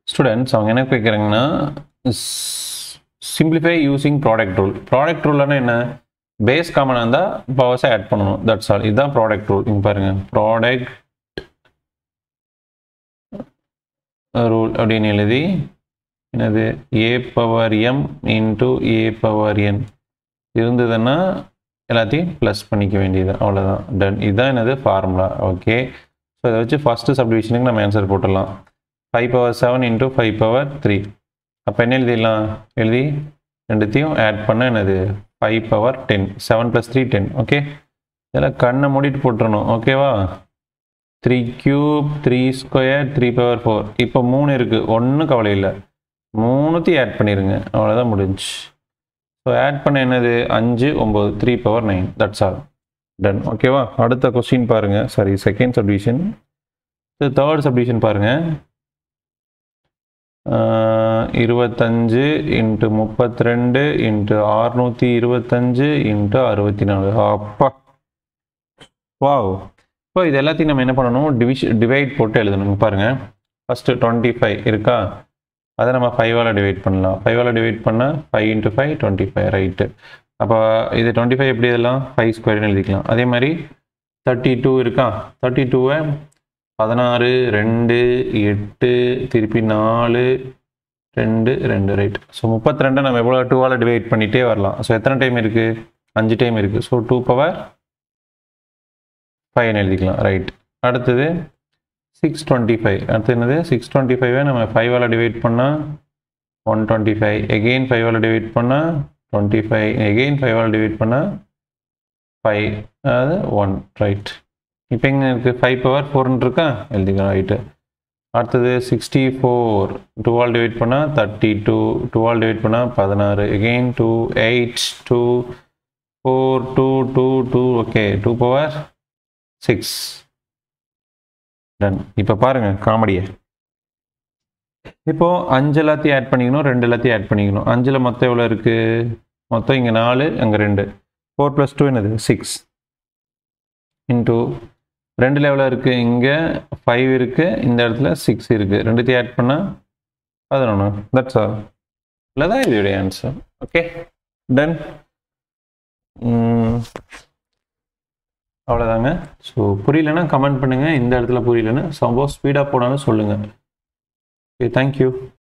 students அவங்க என்ன கேட்குறாங்கன்னா simplify using product rule product ரூல்னா என்ன பேஸ் காமனாக இருந்தால் பவர்ஸை ஆட் பண்ணணும் தட்ஸ் ஆல் இதுதான் ப்ராடக்ட் ரூல் இங்கே பாருங்கள் ப்ராடக்ட் ரூல் அப்படின்னு எழுதி என்னது a power m into a power n இருந்ததுன்னா எல்லாத்தையும் ப்ளஸ் பண்ணிக்க வேண்டியது அவ்வளோதான் டன் இதுதான் என்னது ஃபார்முலா ஓகே ஸோ இதை வச்சு ஃபஸ்ட்டு சப்டிவிஷனுக்கு நம்ம ஆன்சர் போட்டுடலாம் five power seven into five power three அப்போ என்ன எழுதிடலாம் எழுதி ரெண்டுத்தையும் ஆட் பண்ண என்னது five power ten seven plus three ten okay இதெல்லாம் கண்ணை மூடிட்டு போட்டுறணும் ஓகேவா three cube three square three power four இப்போ மூணு இருக்குது ஒன்றும் கவலை இல்லை மூணுத்தையும் ஆட் பண்ணிடுங்க அவ்வளோதான் முடிஞ்சு ஸோ ஆட் பண்ண என்னது அஞ்சு ஒம்பது three power nine that's all done ஓகேவா அடுத்த கொஸ்டின் பாருங்கள் சாரி செகண்ட் சப்டிவிஷன் இது தேர்ட் சப்டிவிஷன் பாருங்கள் இருபத்தஞ்சு இன்ட்டு முப்பத்தி ரெண்டு இன்ட்டு ஆறுநூற்றி இருபத்தஞ்சு இன்ட்டு அறுபத்தி நாலு அப்பா வாவ் இப்போ இது எல்லாத்தையும் நம்ம என்ன பண்ணணும் டிவிஷ் டிவைட் போட்டு எழுதணும் பாருங்கள் ஃபஸ்ட்டு டுவெண்ட்டி ஃபைவ் இருக்கா அதை நம்ம ஃபைவால் டிவைட் பண்ணலாம் ஃபைவால் டிவைட் பண்ணால் five into five twenty five right அப்போ இது டுவெண்ட்டி ஃபைவ் எப்படி எழுதலாம் ஃபைவ் ஸ்கொயர்னு எழுதிக்கலாம் அதே மாதிரி தேர்ட்டி டூ இருக்கா தேர்ட்டி டூவை பதினாறு ரெண்டு எட்டு திருப்பி நாலு ரெண்டு ரெண்டு ரைட் ஸோ முப்பத்தி ரெண்டை நம்ம எவ்வளோ டூவால் டிவைட் பண்ணிகிட்டே வரலாம் ஸோ எத்தனை டைம் இருக்குது அஞ்சு டைம் இருக்குது ஸோ டூ பவர் ஃபைவ்னு எழுதிக்கலாம் ரைட் அடுத்தது சிக்ஸ் டுவெண்ட்டி ஃபைவ் அடுத்து என்னது சிக்ஸ் டுவெண்ட்டி ஃபைவை நம்ம ஃபைவால் டிவைட் பண்ணால் ஒன் டுவெண்ட்டி ஃபைவ் எகெயின் ஃபைவால் டிவைட் பண்ணால் டுவெண்ட்டி ஃபைவ் எகெயின் ஃபைவால் டிவைட் பண்ணால் ஃபைவ் அதாவது ஒன் ரைட் இப்போ எங்கே இருக்குது ஃபைவ் பவர் ஃபோர்னு இருக்கா எழுதிக்கலாம் ரைட்டு அடுத்தது சிக்ஸ்டி ஃபோர் டூவால் டிவைட் பண்ணால் தேர்ட்டி டூ டூவால் டிவைட் பண்ணால் பதினாறு again two eight two four two two two okay two power six done இப்போ பாருங்கள் காமெடியை இப்போது அஞ்சு எல்லாத்தையும் ஆட் பண்ணிக்கணும் ரெண்டு எல்லாத்தையும் ஆட் பண்ணிக்கணும் அஞ்சில் மொத்தம் எவ்வளோ இருக்குது மொத்தம் இங்கே நாலு அங்கே ரெண்டு ஃபோர் ப்ளஸ் டூ என்னது சிக்ஸ் இன்டூ ரெண்டில் எவ்வளோ இருக்குது இங்கே ஃபைவ் இருக்குது இந்த இடத்துல சிக்ஸ் இருக்குது ரெண்டுத்தையும் ஆட் பண்ணால் பதினொன்று தட்ஸ் ஆல் இல்லை தான் இதோடைய ஆன்சர் ஓகே டன் அவ்வளோதாங்க ஸோ புரியலன்னா கமெண்ட் பண்ணுங்கள் இந்த இடத்துல புரியலன்னா சப்போஸ் ஸ்பீடாக போனாலும் சொல்லுங்கள் ஓகே தேங்க்யூ